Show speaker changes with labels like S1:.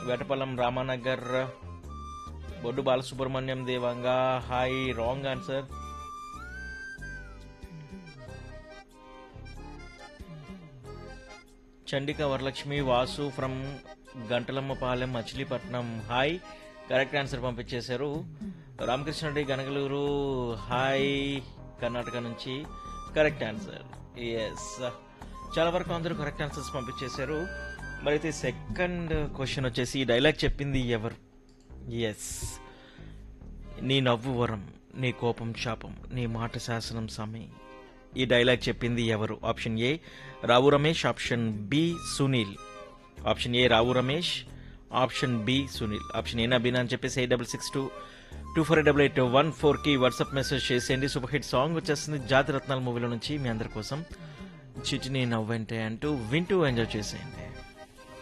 S1: వేటపల్లం రామానగర్ బొడ్డు బాలసుబ్రహ్మణ్యం దేవంగా hi wrong answer Chandika Varalakshmi Vasu from Gantalammapalem Machilipatnam hi correct answer పంపించేశారు Ramakrishna Reddy Ganagaluru hi Karnataka నుంచి కరెక్ట్ ఆన్సర్ ఎస్ చాలా వరకు అందరూ కరెక్ట్ ఆన్సర్స్ పంపించేశారు మరి అయితే సెకండ్ క్వశ్చన్ వచ్చేసి ఈ డైలాగ్ చెప్పింది ఎవరు ఎస్ నీ నవ్వు వరం నీ కోపం శాపం నీ మాట శాసనం సమయం ఈ డైలాగ్ చెప్పింది ఎవరు option A Rao Ramesh option B Sunil option A Rao Ramesh option B Sunil option A Nabeena అని చెప్పేసి eight double six two two four double eight one ఫోర్కి వాట్సాప్ మెసేజ్ చేసేయండి సూపర్ హిట్ సాంగ్ వచ్చేస్తుంది జాతి రత్నాల మూవీలో నుంచి మీ అందరి కోసం చిటిని నవ్వంటే అంటూ వింటూ ఎంజాయ్ చేసేయండి